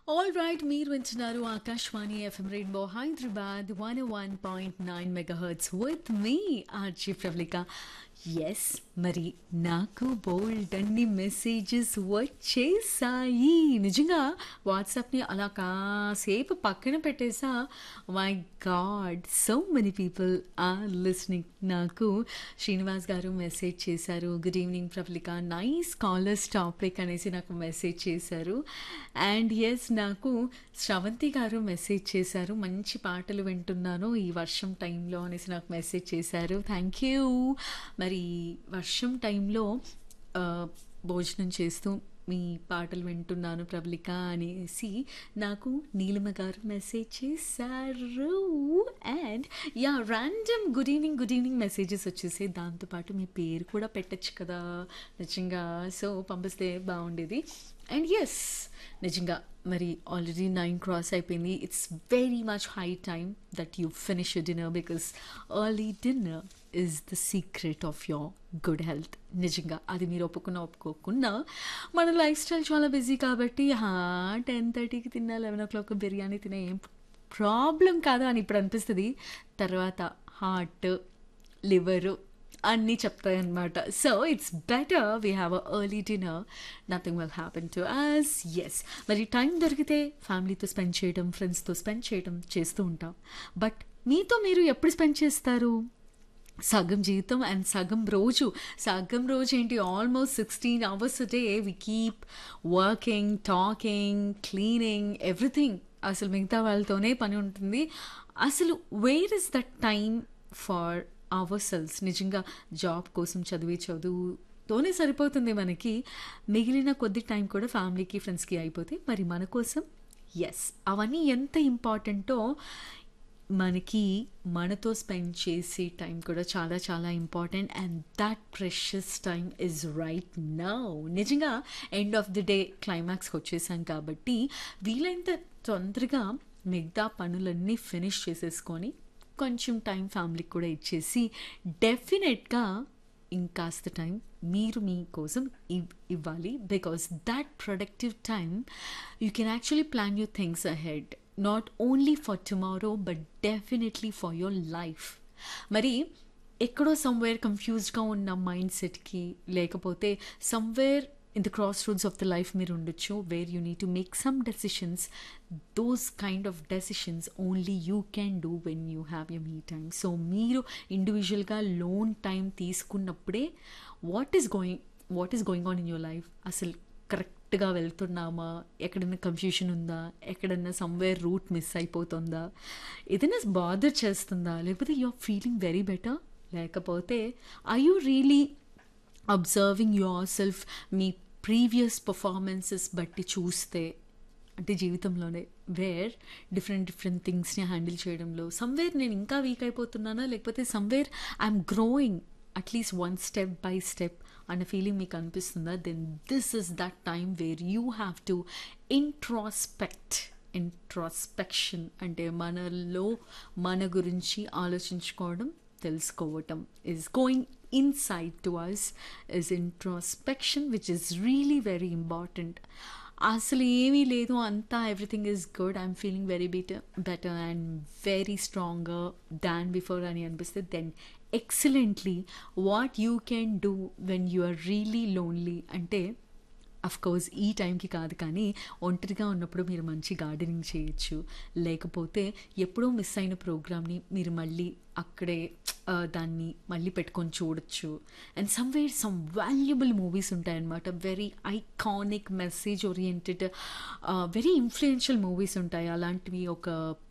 all right మీరు వింటున్నారు Akashvani FM rainbow Hyderabad one one point nine mega hertz with మీ RJ Pravalika yes మరి నాకు బోల్డ్ అన్ని మెసేజెస్ వచ్చేసాయి నిజంగా వాట్సాప్ని అలా కాసేపు పక్కన పెట్టేసా my god so many people are listening నాకు శ్రీనివాస్ గారు మెసేజ్ చేశారు good evening Pravalika nice callers topic అనేసి నాకు మెసేజ్ చేశారు అండ్ ఎస్ నాకు శ్రవంతి గారు మెసేజ్ చేశారు మంచి పాటలు వింటున్నాను ఈ వర్షం టైంలో అనేసి నాకు మెసేజ్ చేశారు థ్యాంక్ యూ మరి వర్షం టైంలో ఆ, భోజనం చేస్తూ మీ పాటలు వింటున్నాను ప్రబలిక అనేసి నాకు నీలిమ గారు మెసేజ్ చేశారు and ya random good evening good evening messages వచ్చేసి దాంతోపాటు మీ పేరు కూడా పెట్టచ్చు కదా నిజంగా సో పంపిస్తే బాగుండేది అండ్ ఎస్ నిజంగా మరి ఆల్రెడీ నైన్ క్రాస్ అయిపోయింది it's very much high time that you finish dinner because early dinner is the secret of your good health నిజంగా అది మీరు ఒప్పుకున్నా ఒప్పుకోకున్నా మన లైఫ్ స్టైల్ చాలా బిజీ కాబట్టి టెన్ థర్టీకి తిన్నా లెవెన్ ఓ క్లాక్ బిర్యానీ తినే ఏం ప్రాబ్లం కాదు అని ఇప్పుడు అనిపిస్తుంది తర్వాత హార్ట్ లివరు అన్నీ చెప్తాయి అనమాట so it's better we have a early dinner nothing will happen to us yes మరి టైం దొరికితే ఫ్యామిలీతో స్పెండ్ చేయడం ఫ్రెండ్స్తో స్పెండ్ చేయడం చేస్తూ ఉంటాం బట్ మీతో మీరు ఎప్పుడు స్పెండ్ చేస్తారు సగం జీవితం అండ్ సగం రోజు సగం రోజు ఏంటి almost sixteen hours day we keep working talking cleaning everything అసలు మిగతా వాళ్ళతోనే పని ఉంటుంది అసలు where is the time for ourselves నిజంగా జాబ్ కోసం చదివే చదువుతోనే సరిపోతుంది మనకి మిగిలిన కొద్ది టైం కూడా ఫ్యామిలీకి ఫ్రెండ్స్కి అయిపోతే మరి మన కోసం ఎస్ అవన్నీ ఎంత ఇంపార్టెంటో మనకి మనతో స్పెండ్ చేసే టైం కూడా చాలా చాలా important and that precious time is right now నిజంగా ఎండ్ ఆఫ్ ది డే క్లైమాక్స్కి వచ్చేసాం కాబట్టి వీలైనంత తొందరగా మిగతా పనులన్నీ ఫినిష్ చేసేసుకొని కొంచెం టైం ఫ్యామిలీకి కూడా ఇచ్చేసి డెఫినెట్గా ఇంకాస్త టైం మీరు మీ కోసం ఇవ్ ఇవ్వాలి because that productive time you can actually plan your things ahead not only for tomorrow but definitely for your life మరి ఎక్కడో సమ్వేర్ కన్ఫ్యూజ్డ్గా ఉన్న మైండ్ సెట్కి లేకపోతే somewhere in the cross roads of the life మీరు ఉండొచ్చు where you need to make some decisions those kind of decisions only you can do when you have you మీ time so మీరు ఇండివిజువల్గా lone time తీసుకున్నప్పుడే what is going what is going on in your life అసలు కరెక్ట్గా వెళ్తున్నామా ఎక్కడైనా confusion ఉందా ఎక్కడన్నా somewhere route miss అయిపోతుందా ఏదైనా బాదర్ చేస్తుందా లేకపోతే you are feeling very better లేకపోతే I you really observing yourself మీ ప్రీవియస్ పర్ఫార్మెన్సెస్ బట్టి చూస్తే అంటే జీవితంలోనే వేర్ డిఫరెంట్ డిఫరెంట్ థింగ్స్ని హ్యాండిల్ చేయడంలో సమ్వేర్ నేను ఇంకా వీక్ అయిపోతున్నానా లేకపోతే somewhere I'm growing at least one step by step అన్న ఫీలింగ్ మీకు అనిపిస్తుందా then this is that time where you have to introspect introspection అంటే మనలో మన గురించి ఆలోచించుకోవడం తెలుసుకోవటం is going inside to us is introspection which is really very important అసలు ఏమీ లేదు అంతా everything is good I'm feeling very better better and very stronger than before అని అనిపిస్తే then excellently what you can do when you are really lonely అంటే of course ఈ టైంకి కాదు కానీ ఒంటరిగా ఉన్నప్పుడు మీరు మంచి గార్డెనింగ్ చేయొచ్చు లేకపోతే ఎప్పుడో మిస్ అయిన ప్రోగ్రామ్ని మీరు మళ్ళీ అక్కడే ఆ, దాన్ని మళ్ళీ పెట్టుకొని చూడొచ్చు and somewhere some valuable movies ఉంటాయన్నమాట very iconic message oriented very influential movies ఉంటాయి అలాంటివి ఒక